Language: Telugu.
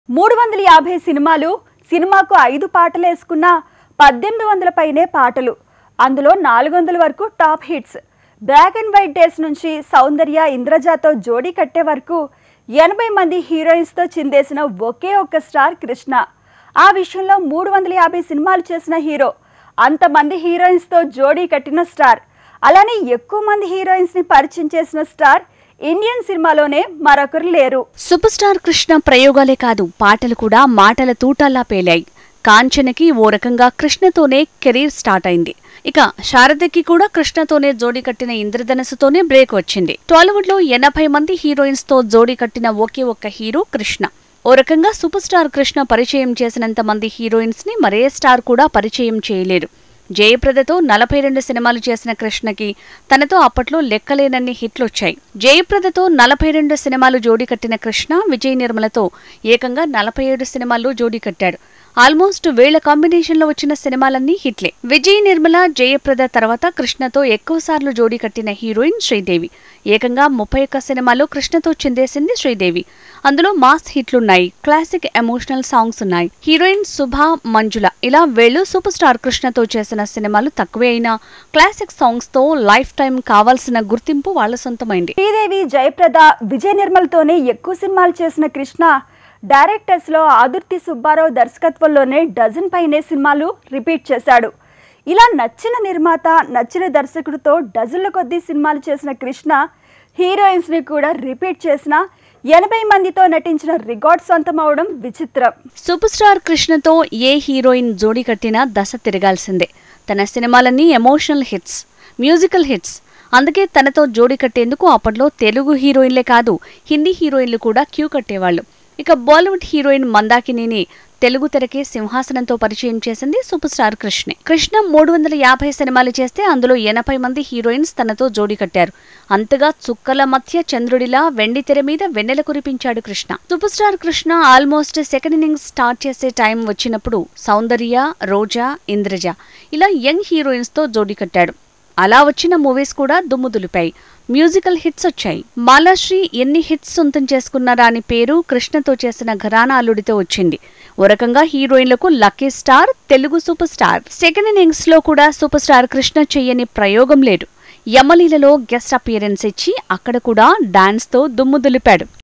మూడు వందల యాభై సినిమాలు సినిమాకు ఐదు పాటలు వేసుకున్న పద్దెనిమిది వందల పైనే పాటలు అందులో నాలుగు వందల వరకు top hits black and white days నుంచి సౌందర్య ఇంద్రజాతో జోడీ కట్టే వరకు ఎనభై మంది హీరోయిన్స్తో చిందేసిన ఒకే ఒక్క స్టార్ కృష్ణ ఆ విషయంలో మూడు వందల యాభై సినిమాలు చేసిన హీరో అంతమంది హీరోయిన్స్తో జోడీ కట్టిన స్టార్ అలానే ఎక్కువ మంది హీరోయిన్స్ని పరిచయం చేసిన స్టార్ ఇండియన్ సినిమాలోనే మరొకరు లేరు సూపర్ స్టార్ కృష్ణ ప్రయోగాలే కాదు పాటలు కూడా మాటల తూటాల్లా పేలాయి కాంచనకి ఓ రకంగా కృష్ణతోనే కెరీర్ స్టార్ట్ అయింది ఇక శారదకి కూడా కృష్ణతోనే జోడీ కట్టిన ఇంద్రధనస్సుతోనే బ్రేక్ వచ్చింది టాలీవుడ్ లో ఎనభై మంది హీరోయిన్స్ తో జోడీ కట్టిన ఒకే ఒక్క హీరో కృష్ణ ఓ రకంగా సూపర్ స్టార్ కృష్ణ పరిచయం చేసినంత మంది హీరోయిన్స్ ని మరే స్టార్ కూడా పరిచయం చేయలేరు జయప్రదతో నలభై రెండు సినిమాలు చేసిన కృష్ణకి తనతో అప్పట్లో లెక్కలేనన్ని హిట్లొచ్చాయి జయప్రదతో నలభై రెండు సినిమాలు జోడీ కట్టిన కృష్ణ విజయ్ నిర్మలతో ఏకంగా నలభై ఏడు సినిమాల్లో జోడీ కట్టాడు ఆల్మోస్ట్ వీళ్ల కాంబినేషన్లో వచ్చిన సినిమాలన్నీ హిట్లే విజయ్ నిర్మల జయప్రద తర్వాత కృష్ణతో ఎక్కువసార్లు జోడీ కట్టిన హీరోయిన్ శ్రీదేవి ఏకంగా ముప్పై ఒక్క సినిమాలో కృష్ణతో చిందేసింది శ్రీదేవి అందులో మాస్ హిట్లున్నాయి క్లాసిక్ ఎమోషనల్ సాంగ్స్ ఉన్నాయి హీరోయిన్ శుభ మంజుల ఇలా వీళ్ళు సూపర్ స్టార్ కృష్ణతో చేసిన సినిమాలు తక్కువే అయినా క్లాసిక్ సాంగ్స్ తో లైఫ్ టైం కావాల్సిన గుర్తింపు వాళ్ళ సొంతమైంది శ్రీదేవి జయప్రద విజయ్ నిర్మల్తోనే ఎక్కువ సినిమాలు చేసిన కృష్ణ డైరెక్టర్స్లో ఆదుర్తి సుబ్బారావు దర్శకత్వంలోనే డజన్ పైనే సినిమాలు రిపీట్ చేశాడు ఇలా నచ్చిన నిర్మాత నచ్చిన దర్శకుడితో డజన్ల కొద్దీ సినిమాలు చేసిన కృష్ణ హీరోయిన్స్ని కూడా రిపీట్ చేసిన ఎనభై మందితో నటించిన రికార్డ్ సొంతమవడం విచిత్రం సూపర్ స్టార్ కృష్ణతో ఏ హీరోయిన్ జోడీ కట్టినా దశ తిరగాల్సిందే తన సినిమాలన్నీ ఎమోషనల్ హిట్స్ మ్యూజికల్ హిట్స్ అందుకే తనతో జోడీ కట్టేందుకు అప్పట్లో తెలుగు హీరోయిన్లే కాదు హిందీ హీరోయిన్లు కూడా క్యూ కట్టేవాళ్ళు ఇక బాలీవుడ్ హీరోయిన్ మందాకినిని తెలుగు తెరకి సింహాసనంతో పరిచయం చేసింది సూపర్ స్టార్ కృష్ణే కృష్ణ మూడు వందల యాభై సినిమాలు చేస్తే అందులో ఎనభై మంది హీరోయిన్స్ తనతో జోడీ కట్టారు అంతగా చుక్కల మధ్య చంద్రుడిలా వెండి తెర మీద వెన్నెల కురిపించాడు Krishna super star Krishna almost second innings start చేసే టైం వచ్చినప్పుడు సౌందర్య రోజా ఇంద్రజ ఇలా యంగ్ హీరోయిన్స్ తో జోడీ కట్టాడు అలా వచ్చిన మూవీస్ కూడా దుమ్ము దులిపాయి మ్యూజికల్ హిట్స్ వచ్చాయి మాలాశ్రీ ఎన్ని హిట్స్ సొంతం చేసుకున్నారా అని పేరు కృష్ణతో చేసిన ఘరానా అల్లుడితో వచ్చింది ఓ రకంగా హీరోయిన్లకు lucky star Telugu super star second innings లో కూడా సూపర్ స్టార్ కృష్ణ చెయ్యని ప్రయోగం లేదు యమలీలలో గెస్ట్ అపియరెన్స్ ఇచ్చి అక్కడ కూడా డాన్స్ తో దుమ్ము దులిపాడు